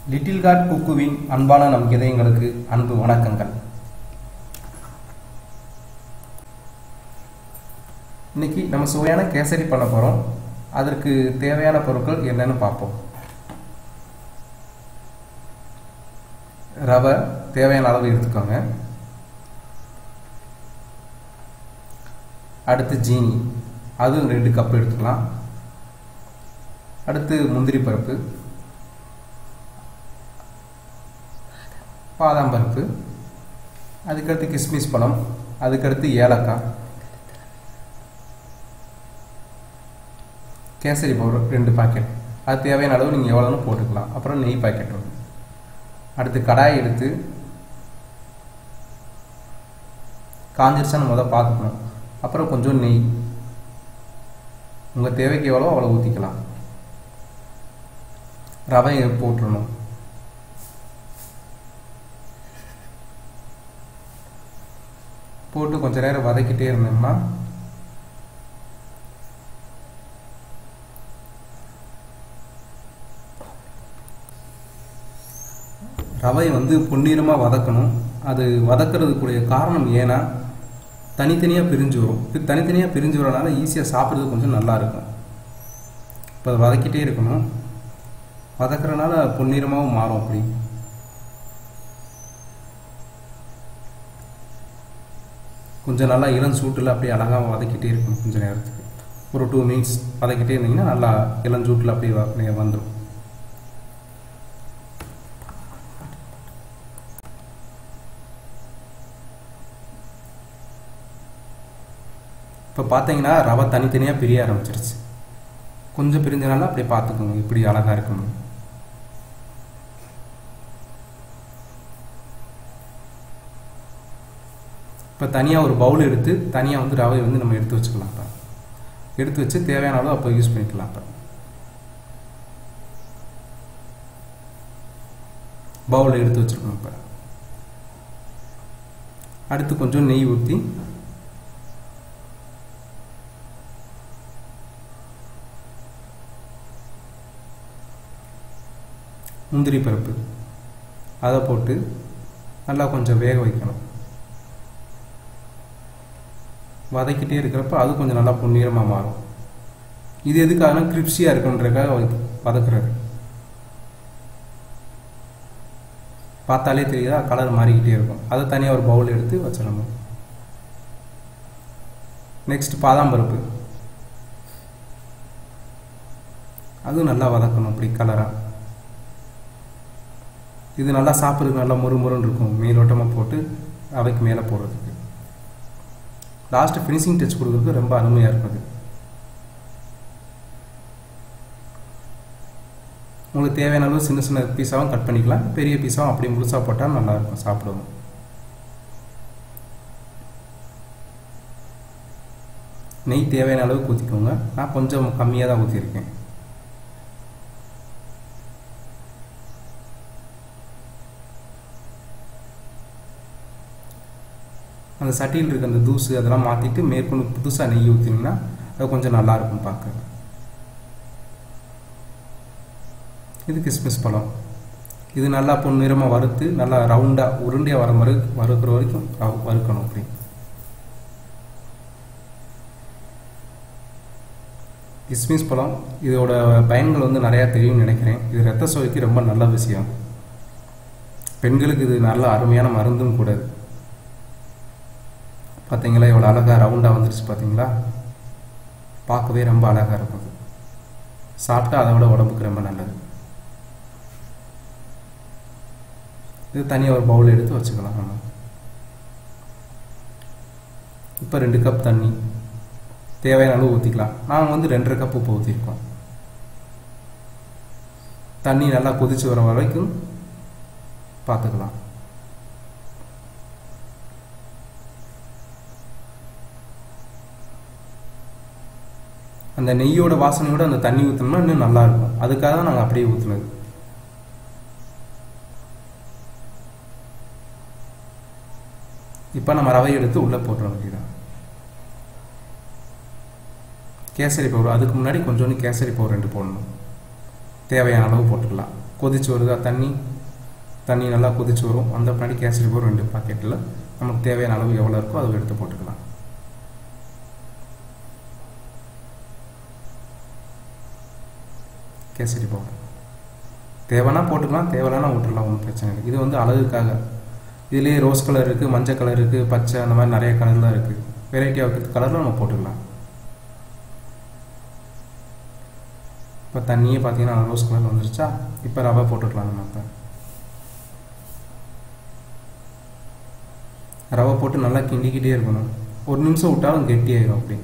little God குக்குவின் அன்பான நம் இதயங்களுக்கு அன்பு வணக்கங்கள் இன்னைக்கு நம்ம சுவையான கேசரி பண்ண போகிறோம் அதற்கு தேவையான பொருட்கள் என்னன்னு பார்ப்போம் ரவை தேவையான அளவு எடுத்துக்கோங்க அடுத்து ஜீனி அதுவும் ரெண்டு கப் எடுத்துக்கலாம் அடுத்து முந்திரி பருப்பு பாதாம் பருப்பு அதுக்கடுத்து கிஸ்மிஸ் பழம் அதுக்கடுத்து ஏலக்காய் கேசரி பவுடர் ரெண்டு பாக்கெட் அது தேவையான அளவு நீங்கள் எவ்வளோன்னு போட்டுக்கலாம் அப்புறம் நெய் பாக்கெட் ஒன்று அடுத்து கடாய் எடுத்து காஞ்சிருச்சான்னு முதல் பார்த்துக்கணும் அப்புறம் கொஞ்சம் நெய் உங்கள் தேவைக்கு எவ்வளோ அவ்வளோ ஊற்றிக்கலாம் ரவையை போட்டுடணும் போட்டு கொஞ்ச நேரம் வதக்கிட்டே இருந்தோம்னா ரவை வந்து பொன்னிறமாக வதக்கணும் அது வதக்கிறதுக்குரிய காரணம் ஏன்னா தனித்தனியாக பிரிஞ்சு வரும் இது தனித்தனியாக பிரிஞ்சு வரனால ஈஸியாக சாப்பிட்றது கொஞ்சம் நல்லா இருக்கும் இப்போ அதை வதக்கிட்டே இருக்கணும் வதக்கிறனால பொன்னிறமாகவும் மாறும் அப்படி கொஞ்சம் நல்லா இளம் சூட்டில் அப்படியே அழகாக வதக்கிட்டே இருக்கணும் கொஞ்சம் நேரத்துக்கு ஒரு டூ மினிட்ஸ் வதக்கிட்டே இருந்தீங்கன்னா நல்லா இளம் சூட்டில் அப்படியே வந்துடும் இப்போ பார்த்தீங்கன்னா ரவை தனித்தனியாக பிரிய ஆரம்பிச்சிருச்சு கொஞ்சம் பிரிஞ்சனால அப்படியே பார்த்துக்கோங்க இப்படி அழகாக இருக்கணும் இப்போ தனியாக ஒரு பவுல் எடுத்து தனியாக வந்து ரவை வந்து நம்ம எடுத்து வச்சுக்கலாம் இப்போ எடுத்து வச்சு தேவையான அளவு அப்போ யூஸ் பண்ணிக்கலாம் இப்போ பவுலில் எடுத்து வச்சுருக்கோம் இப்போ அடுத்து கொஞ்சம் நெய் ஊற்றி முந்திரி பருப்பு அதை போட்டு நல்லா கொஞ்சம் வேக வைக்கணும் வதக்கிட்டே இருக்கிறப்ப அது கொஞ்சம் நல்லா பொன்னிறமாக மாறும் இது எதுக்காகனா கிரிப்ஸியாக இருக்குன்றக்காக வதக்குறது பார்த்தாலே தெரியுதா கலர் மாறிக்கிட்டே இருக்கும் அதை தனியாக ஒரு பவுல் எடுத்து வச்சிடணும் நெக்ஸ்ட் பாதாம் பருப்பு அதுவும் நல்லா வதக்கணும் அப்படி கலராக இது நல்லா சாப்பிட்றதுக்கு நல்லா முறு முருன்னு இருக்கும் மேலோட்டமாக போட்டு அவைக்கு மேலே போடுறதுக்கு லாஸ்ட்டு ஃபினிஷிங் டச் கொடுக்குறதுக்கு ரொம்ப அருமையாக இருக்கும் அது உங்களுக்கு தேவையான அளவு சின்ன சின்ன பீஸாகவும் கட் பண்ணிக்கலாம் பெரிய பீஸாகவும் அப்படி முழுசாக போட்டால் நல்லாயிருக்கும் சாப்பிடுவோம் நெய் தேவையான அளவுக்கு ஊற்றிக்கோங்க நான் கொஞ்சம் கம்மியாக தான் ஊற்றிருக்கேன் அந்த சட்டியில் இருக்க அந்த தூசு அதெல்லாம் மாற்றிட்டு மேற்கொண்டு புதுசாக நெய் ஊற்றினீங்கன்னா அது கொஞ்சம் நல்லாயிருக்கும் பார்க்க இது கிஸ்மிஸ் பழம் இது நல்லா பொன்னிறமாக வறுத்து நல்லா ரவுண்டாக உருண்டையாக வர மாதிரி வறுக்கிற வரைக்கும் வறுக்கணும் அப்படி கிஸ்மிஸ் பழம் இதோட பயன்கள் வந்து நிறையா தெரியும்னு நினைக்கிறேன் இது ரத்த சோகைக்கு ரொம்ப நல்ல விஷயம் பெண்களுக்கு இது நல்ல அருமையான மருந்தும் கூட பார்த்தீங்களா எவ்வளோ அழகாக ரவுண்டாக வந்துருச்சு பார்த்தீங்களா பார்க்கவே ரொம்ப அழகாக இருக்கும் அது சாப்பிட்டா அதை விட உடம்புக்கு ரொம்ப நல்லது இது தனியாக ஒரு பவுல் எடுத்து வச்சுக்கலாம் நம்ம இப்போ ரெண்டு கப் தண்ணி தேவையான அளவு ஊற்றிக்கலாம் நாங்கள் வந்து ரெண்டரை கப் உப்பு ஊற்றிருக்கோம் தண்ணி நல்லா கொதிச்சு வர வரைக்கும் பார்த்துக்கலாம் அந்த நெய்யோட வாசனையோட அந்த தண்ணி ஊற்றினோம்னா இன்னும் நல்லா இருக்கும் அதுக்காக தான் நாங்கள் அப்படியே ஊற்றுனது இப்போ நம்ம ரவை எடுத்து உள்ளே போட்டுற வேண்டியதான் கேசரி பவுடர் அதுக்கு முன்னாடி கொஞ்சோண்டு கேசரி பவுடர் ரெண்டு போடணும் தேவையான அளவு போட்டுக்கலாம் கொதிச்சு வருதா தண்ணி தண்ணி நல்லா கொதிச்சு வரும் அந்த பின்னாடி கேசரி பவுடர் ரெண்டு பாக்கெட்டில் நமக்கு தேவையான அளவு எவ்வளோ இருக்கோ அதை எடுத்து போட்டுக்கலாம் கேசரி பவுடர் தேவைன்னா போட்டுக்கலாம் தேவையில்லைனா விட்டுறலாம் ஒன்றும் பிரச்சனை இல்லை இது வந்து அழகுக்காக இதுலேயே ரோஸ் கலர் இருக்குது மஞ்சள் கலர் இருக்குது பச்சை அந்த மாதிரி நிறைய கலர்லாம் இருக்குது வெரைட்டி ஆஃப் கலரில் நம்ம போட்டுக்கலாம் இப்போ தண்ணியே பார்த்தீங்கன்னா ரோஸ் கலர் வந்துருச்சா இப்போ ரவை போட்டுக்கலாம் நம்ம இப்போ ரவை போட்டு நல்லா கிண்டிக்கிட்டே இருக்கணும் ஒரு நிமிஷம் விட்டாலும் கெட்டியாயிடும் அப்படி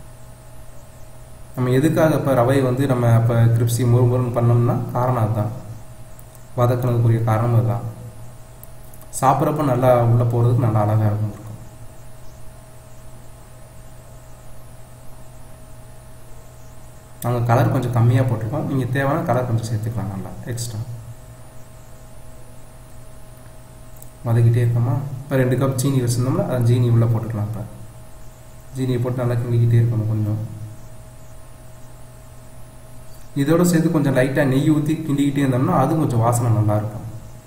நம்ம எதுக்காக இப்போ ரவை வந்து நம்ம இப்போ கிரிப்ஸி முறு முருன்னு பண்ணோம்னா காரணம் அதுதான் வதக்கினதுக்குரிய காரணம் அதுதான் சாப்பிட்றப்ப நல்லா உள்ளே போகிறதுக்கு நல்லா அழகாக இருக்கும் இருக்கும் நாங்கள் கலர் கொஞ்சம் கம்மியாக போட்டிருக்கோம் நீங்கள் தேவையான கலர் கொஞ்சம் சேர்த்துக்கலாம் நல்லா எக்ஸ்ட்ரா வதக்கிட்டே இருக்கோமா இப்போ ரெண்டு கப் சீனி வச்சுருந்தோம்னா அதை ஜீனி உள்ளே போட்டுக்கலாம் இப்போ ஜீனியை போட்டு நல்லா கிண்டிக்கிட்டே இருக்கணும் கொஞ்சம் இதோட சேர்த்து கொஞ்சம் லைட்டாக நெய் ஊற்றி கிண்டிக்கிட்டே இருந்தோம்னா அதுவும் கொஞ்சம் வாசனை நல்லாயிருக்கும்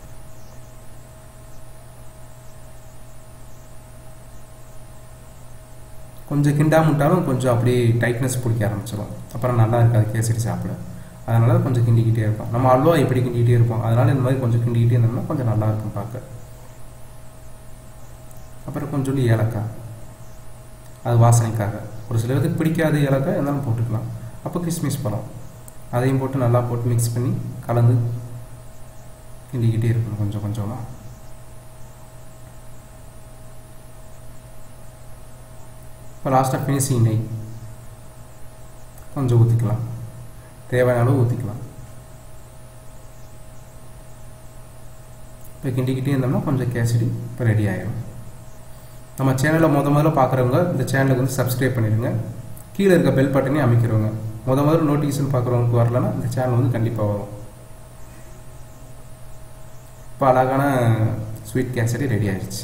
கொஞ்சம் கிண்டாமட்டாலும் கொஞ்சம் அப்படியே டைட்னஸ் பிடிக்க ஆரம்பிச்சிடும் அப்புறம் நல்லா இருக்காது கேசரி சாப்பிட அதனால கொஞ்சம் கிண்டிக்கிட்டே இருக்கும் நம்ம அல்வா எப்படி கிண்டிக்கிட்டே இருப்போம் அதனால இந்த மாதிரி கொஞ்சம் கிண்டிக்கிட்டே இருந்தோம்னா கொஞ்சம் நல்லா இருக்கும் பார்க்க அப்புறம் கொஞ்சோண்டு ஏலக்காய் அது வாசனைக்காக ஒரு சிலருக்கு பிடிக்காத ஏலக்காய் இருந்தாலும் போட்டுக்கலாம் அப்போ கிஸ்மிஸ் பழம் அதையும் போட்டு நல்லா போட்டு மிக்ஸ் பண்ணி கலந்து கிண்டிக்கிட்டே இருக்கணும் கொஞ்சம் கொஞ்சமாக இப்போ லாஸ்ட்டாக ஃபினிஷிங் நெய் கொஞ்சம் ஊற்றிக்கலாம் தேவையான அளவு ஊற்றிக்கலாம் இப்போ கிண்டிக்கிட்டே இருந்தோம்னா கொஞ்சம் கேசரி இப்போ ரெடி ஆகிடும் நம்ம சேனலை முத முதல்ல பார்க்குறவங்க இந்த சேனலுக்கு வந்து சப்ஸ்கிரைப் பண்ணிடுங்க கீழே இருக்க பெல் பட்டனையும் அமைக்கிறவங்க முத முதல்ல நோட்டிஃபிகேஷன் பார்க்குறவங்களுக்கு வரலன்னா இந்த சேனல் வந்து கண்டிப்பாக வரும் இப்போ அழகான ஸ்வீட் கேசரி ரெடி ஆயிடுச்சு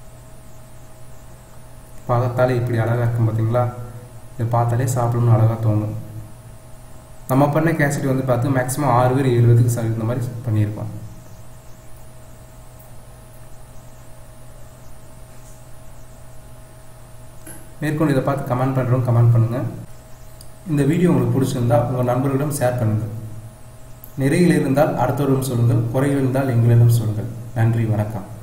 பார்த்தாலே இப்படி அழகாக இருக்கும் பார்த்தீங்களா இதை பார்த்தாலே சாப்பிடணும்னு அழகாக தோணும் நம்ம பண்ண கேசரி வந்து பார்த்து மேக்ஸிமம் ஆறு பேர் ஏழு பேருக்கு சரி இந்த மாதிரி பண்ணியிருப்போம் மேற்கொண்டு இதை பார்த்து கமெண்ட் பண்ணுறோம் கமெண்ட் பண்ணுங்கள் இந்த வீடியோ உங்களுக்கு பிடிச்சிருந்தா உங்கள் நண்பர்களிடம் ஷேர் பண்ணுங்கள் நிறையில் இருந்தால் அடுத்தவரிடம் சொல்லுங்கள் குறைகள் இருந்தால் எங்களிடம் சொல்லுங்கள் நன்றி வணக்கம்